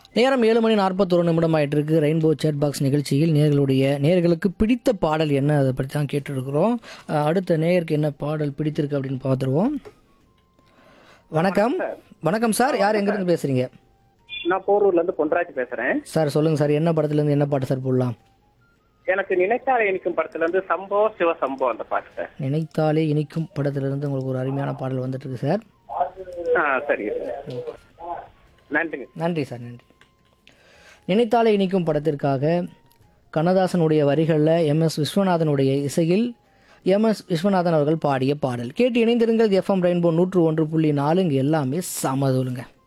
நேரம் ஏழு மணி நாற்பத்தொரு நிமிடம் ஆயிட்டு இருக்கு ரெயின்போ சேட் பாக்ஸ் நிகழ்ச்சியில் நேர்களுடைய நேர்களுக்கு பிடித்த பாடல் என்ன அதை பற்றி தான் கேட்டுருக்குறோம் அஹ், அடுத்த நேயருக்கு என்ன பாடல் பிடித்திருக்கு அப்படின்னு பார்த்துருவோம் வணக்கம் வணக்கம் சார் யார் எங்கேருந்து பேசுகிறீங்க நான் போரூர்ல இருந்து பொன்ராஜ் பேசுறேன் சார் சொல்லுங்கள் சார் என்ன படத்துலேருந்து என்ன பாட்டு சார் போடலாம் எனக்கு நினைத்தாலே இனிக்கும் படத்துல இருந்து சம்போ சிவ சம்போ அந்த பாட்டு சார் நினைத்தாலே இனிக்கும் படத்திலிருந்து உங்களுக்கு ஒரு அருமையான பாடல் வந்துட்டு இருக்கு சார் ஆ சரிங்க சார் நன்றிங்க நன்றி சார் நன்றி நினைத்தாலே இனிக்கும் படத்திற்காக கண்ணதாசனுடைய வரிகளில் எம்எஸ் விஸ்வநாதனுடைய இசையில் எம்எஸ் விஸ்வநாதன் அவர்கள் பாடிய பாடல் கேட்டு இணைந்திருங்கள் எஃப்எம் ரெயின்போ நூற்று ஒன்று புள்ளி நாலு இங்கே எல்லாமே சமதுலுங்க